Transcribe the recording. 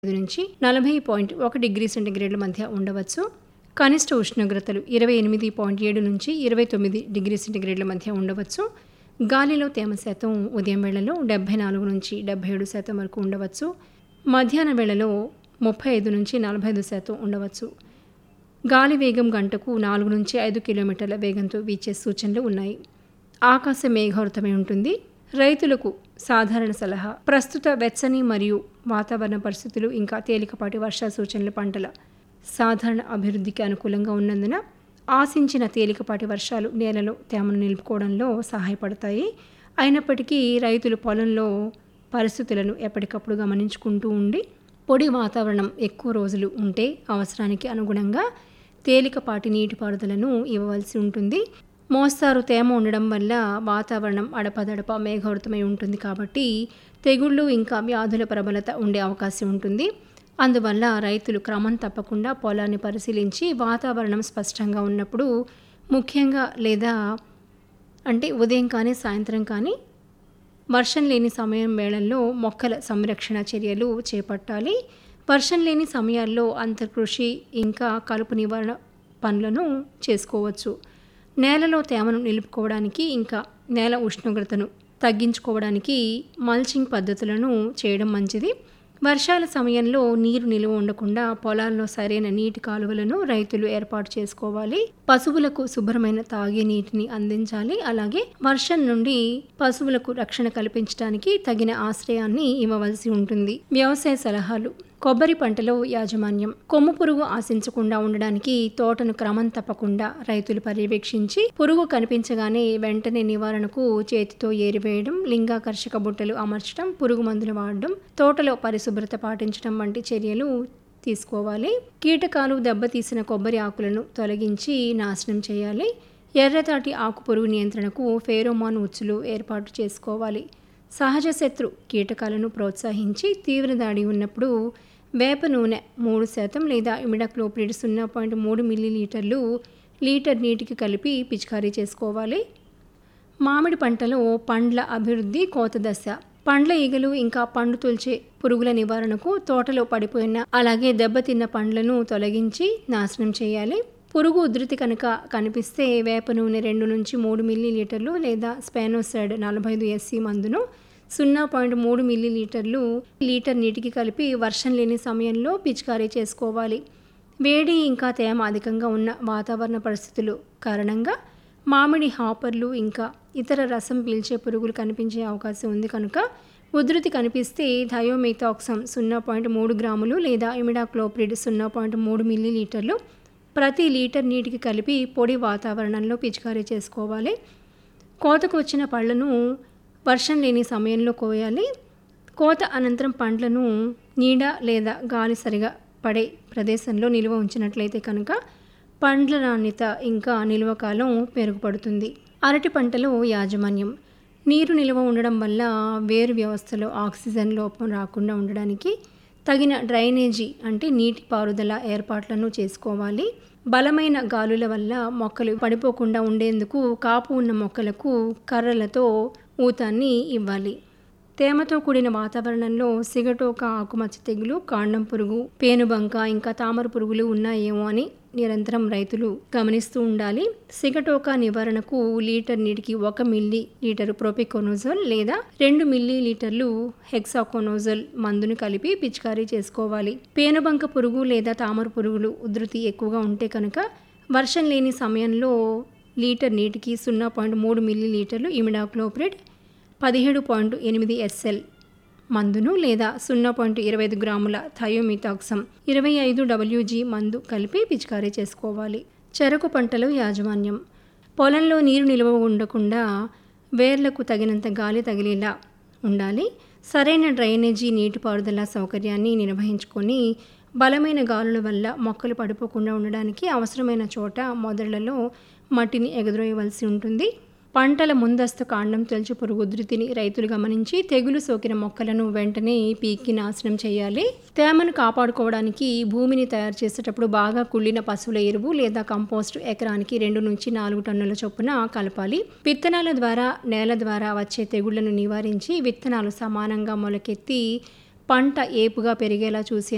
ఐదు నుంచి నలభై పాయింట్ ఒక డిగ్రీ సెంటీగ్రేడ్ల మధ్య ఉండవచ్చు కనిష్ట ఉష్ణోగ్రతలు ఇరవై ఎనిమిది పాయింట్ ఏడు నుంచి ఇరవై తొమ్మిది డిగ్రీ సెంటీగ్రేడ్ల మధ్య ఉండవచ్చు గాలిలో తేమ శాతం ఉదయం వేళలో డెబ్బై నాలుగు నుంచి డెబ్బై ఏడు శాతం వరకు ఉండవచ్చు మధ్యాహ్న వేళలో ముప్పై ఐదు నుంచి నలభై ఐదు శాతం ఉండవచ్చు గాలి వేగం గంటకు నాలుగు నుంచి ఐదు కిలోమీటర్ల వేగంతో వీచే సూచనలు ఉన్నాయి ఆకాశం మేఘావృతమై ఉంటుంది రైతులకు సాధారణ సలహా ప్రస్తుత వెచ్చని మరియు వాతావరణ పరిస్థితులు ఇంకా తేలికపాటి వర్ష సూచనలు పంటల సాధారణ అభివృద్ధికి అనుకూలంగా ఉన్నందున ఆశించిన తేలికపాటి వర్షాలు నేలలో తేమను నిలుపుకోవడంలో సహాయపడతాయి అయినప్పటికీ రైతులు పొలంలో పరిస్థితులను ఎప్పటికప్పుడు గమనించుకుంటూ ఉండి పొడి వాతావరణం ఎక్కువ రోజులు ఉంటే అవసరానికి అనుగుణంగా తేలికపాటి నీటిపారుదలను ఇవ్వవలసి ఉంటుంది మోస్తారు తేమ ఉండడం వల్ల వాతావరణం అడపదడప మేఘావృతమై ఉంటుంది కాబట్టి తెగుళ్ళు ఇంకా వ్యాధుల ప్రబలత ఉండే అవకాశం ఉంటుంది అందువల్ల రైతులు క్రమం తప్పకుండా పొలాన్ని పరిశీలించి వాతావరణం స్పష్టంగా ఉన్నప్పుడు ముఖ్యంగా లేదా అంటే ఉదయం కానీ సాయంత్రం కానీ వర్షం లేని సమయం వేళల్లో మొక్కల సంరక్షణ చర్యలు చేపట్టాలి వర్షం లేని సమయాల్లో అంతర్కృషి ఇంకా కలుపు నివారణ పనులను చేసుకోవచ్చు నేలలో తేమను నిలుపుకోవడానికి ఇంకా నేల ఉష్ణోగ్రతను తగ్గించుకోవడానికి మల్చింగ్ పద్ధతులను చేయడం మంచిది వర్షాల సమయంలో నీరు నిలువ ఉండకుండా పొలాల్లో సరైన నీటి కాలువలను రైతులు ఏర్పాటు చేసుకోవాలి పశువులకు శుభ్రమైన తాగే నీటిని అందించాలి అలాగే వర్షం నుండి పశువులకు రక్షణ కల్పించడానికి తగిన ఆశ్రయాన్ని ఇవ్వవలసి ఉంటుంది వ్యవసాయ సలహాలు కొబ్బరి పంటలో యాజమాన్యం కొమ్ము పురుగు ఆశించకుండా ఉండడానికి తోటను క్రమం తప్పకుండా రైతులు పర్యవేక్షించి పురుగు కనిపించగానే వెంటనే నివారణకు చేతితో ఏరివేయడం లింగాకర్షక బుట్టలు అమర్చడం పురుగు మందులు వాడడం తోటలో పరిశుభ్రత పాటించడం వంటి చర్యలు తీసుకోవాలి కీటకాలు దెబ్బతీసిన కొబ్బరి ఆకులను తొలగించి నాశనం చేయాలి ఎర్రతాటి ఆకు పురుగు నియంత్రణకు ఫేరోమాన్ ఉచ్చులు ఏర్పాటు చేసుకోవాలి సహజ శత్రు కీటకాలను ప్రోత్సహించి తీవ్ర దాడి ఉన్నప్పుడు వేప నూనె మూడు శాతం లేదా ఇమిడాక్లోప్రిడ్ సున్నా పాయింట్ మూడు మిల్లీలీటర్లు లీటర్ నీటికి కలిపి పిచికారీ చేసుకోవాలి మామిడి పంటలో పండ్ల అభివృద్ధి కోత దశ పండ్ల ఈగలు ఇంకా పండు తొలిచే పురుగుల నివారణకు తోటలో పడిపోయిన అలాగే దెబ్బతిన్న పండ్లను తొలగించి నాశనం చేయాలి పురుగు ఉధృతి కనుక కనిపిస్తే వేప నూనె రెండు నుంచి మూడు మిల్లీ లీటర్లు లేదా స్పానోసైడ్ నలభై ఐదు ఎస్సీ మందును సున్నా పాయింట్ మూడు మిల్లీ లీటర్లు లీటర్ నీటికి కలిపి వర్షం లేని సమయంలో పిచికారీ చేసుకోవాలి వేడి ఇంకా తేమ అధికంగా ఉన్న వాతావరణ పరిస్థితులు కారణంగా మామిడి హాపర్లు ఇంకా ఇతర రసం పీల్చే పురుగులు కనిపించే అవకాశం ఉంది కనుక ఉధృతి కనిపిస్తే థయోమిథాక్సమ్ సున్నా పాయింట్ మూడు గ్రాములు లేదా ఇమిడాక్లోప్రిడ్ సున్నా పాయింట్ మూడు మిల్లీ లీటర్లు ప్రతి లీటర్ నీటికి కలిపి పొడి వాతావరణంలో పిచికారీ చేసుకోవాలి కోతకు వచ్చిన పళ్ళను వర్షం లేని సమయంలో కోయాలి కోత అనంతరం పండ్లను నీడ లేదా గాలి సరిగా పడే ప్రదేశంలో నిల్వ ఉంచినట్లయితే కనుక పండ్ల నాణ్యత ఇంకా నిల్వ కాలం మెరుగుపడుతుంది అరటి పంటలో యాజమాన్యం నీరు నిల్వ ఉండడం వల్ల వేరు వ్యవస్థలో ఆక్సిజన్ లోపం రాకుండా ఉండడానికి తగిన డ్రైనేజీ అంటే నీటి పారుదల ఏర్పాట్లను చేసుకోవాలి బలమైన గాలుల వల్ల మొక్కలు పడిపోకుండా ఉండేందుకు కాపు ఉన్న మొక్కలకు కర్రలతో ఊతాన్ని ఇవ్వాలి తేమతో కూడిన వాతావరణంలో సిగటోక ఆకుమచ్చ తెగులు కాండం పురుగు పేనుబంక ఇంకా తామర పురుగులు ఉన్నాయేమో అని నిరంతరం రైతులు గమనిస్తూ ఉండాలి సిగటోక నివారణకు లీటర్ నీటికి ఒక మిల్లీ లీటరు ప్రోపికోనోజోల్ లేదా రెండు మిల్లీ లీటర్లు హెక్సాకోనోజోల్ మందును కలిపి పిచికారీ చేసుకోవాలి పేనుబంక పురుగు లేదా తామర పురుగులు ఉధృతి ఎక్కువగా ఉంటే కనుక వర్షం లేని సమయంలో లీటర్ నీటికి సున్నా పాయింట్ మూడు మిల్లీ లీటర్లు ఇమిడాక్లోప్రిడ్ పదిహేడు పాయింట్ ఎనిమిది ఎస్ఎల్ మందును లేదా సున్నా పాయింట్ ఇరవై ఐదు గ్రాముల థయోమిథాక్సమ్ ఇరవై ఐదు డబ్ల్యూజీ మందు కలిపి పిచికారీ చేసుకోవాలి చెరకు పంటలో యాజమాన్యం పొలంలో నీరు నిల్వ ఉండకుండా వేర్లకు తగినంత గాలి తగిలేలా ఉండాలి సరైన డ్రైనేజీ నీటిపారుదల సౌకర్యాన్ని నిర్వహించుకొని బలమైన గాలుల వల్ల మొక్కలు పడిపోకుండా ఉండడానికి అవసరమైన చోట మొదళ్లలో మట్టిని ఎగదోయవలసి ఉంటుంది పంటల ముందస్తు కాండం తొలచు పురుగు ఉధృతిని రైతులు గమనించి తెగులు సోకిన మొక్కలను వెంటనే పీకి నాశనం చేయాలి తేమను కాపాడుకోవడానికి భూమిని తయారు చేసేటప్పుడు బాగా కుళ్ళిన పశువుల ఎరువు లేదా కంపోస్ట్ ఎకరానికి రెండు నుంచి నాలుగు టన్నుల చొప్పున కలపాలి విత్తనాల ద్వారా నేల ద్వారా వచ్చే తెగుళ్లను నివారించి విత్తనాలు సమానంగా మొలకెత్తి పంట ఏపుగా పెరిగేలా చూసే